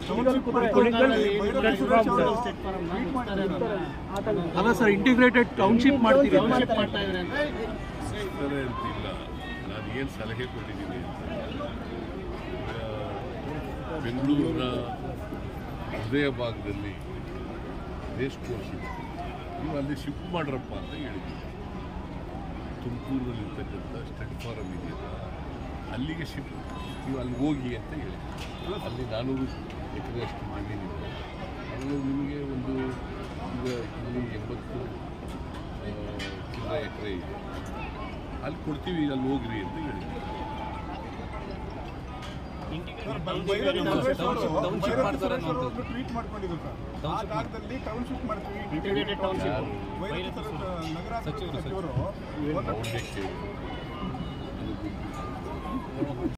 ಅಲ್ಲ sir integrated township ಮಾಡ್ತೀವಿ ಸಿಗ್ತಾರೆ ಅಂತಿಲ್ಲ ನಾನು ಏನು ಸಲಹೆ ಕೊಟ್ಟಿದ್ದೀನಿ ಅಂತ ಈಗ ಬೆಂಗಳೂರಿನ ಹೃದಯ ಭಾಗದಲ್ಲಿ ರೇಸ್ ಕೋರ್ಸ್ ಇದೆ ನೀವು ಅಲ್ಲಿ ಶಿಫ್ಟ್ ಮಾಡ್ರಪ್ಪ ಅಂತ ಹೇಳಿದ್ದೀನಿ ತುಮಕೂರಲ್ಲಿ ಇರ್ತಕ್ಕಂಥ ಸ್ಟಡಿ ಫಾರಮ್ ಇದೆಯಲ್ಲ ಅಲ್ಲಿಗೆ ಶಿಫ್ಟ್ ನೀವು ಅಲ್ಲಿ ಹೋಗಿ ಅಂತ ಹೇಳಿ ಅಲ್ಲಿ ನಾನ್ನೂರು ಎಕರೆಯಷ್ಟು ಜಮೀನಿದೆ ಅಲ್ಲಿ ನಿಮಗೆ ಒಂದು ಈಗ ಇಲ್ಲಿ ಎಂಬತ್ತು ಚಿಲ್ಲರ ಎಕರೆ ಇದೆ ಅಲ್ಲಿ ಕೊಡ್ತೀವಿ ಅಲ್ಲಿ ಹೋಗ್ರಿ ಅಂತ ಹೇಳಿದ್ವಿ ಟ್ವೀಟ್ ಮಾಡ್ಕೊಂಡಿದ್ರು ಸರ್ ಆ ಜಾಗದಲ್ಲಿ ಟೌನ್ಶಿಪ್ ಮಾಡ್ತೀವಿ ಯಾರು ಬೈರಸರ ನಗರ ಸಚಿವರು ಅವ್ರನ್ನೇ ಕೇಳಿ ಅದು ಬಿಟ್ಟು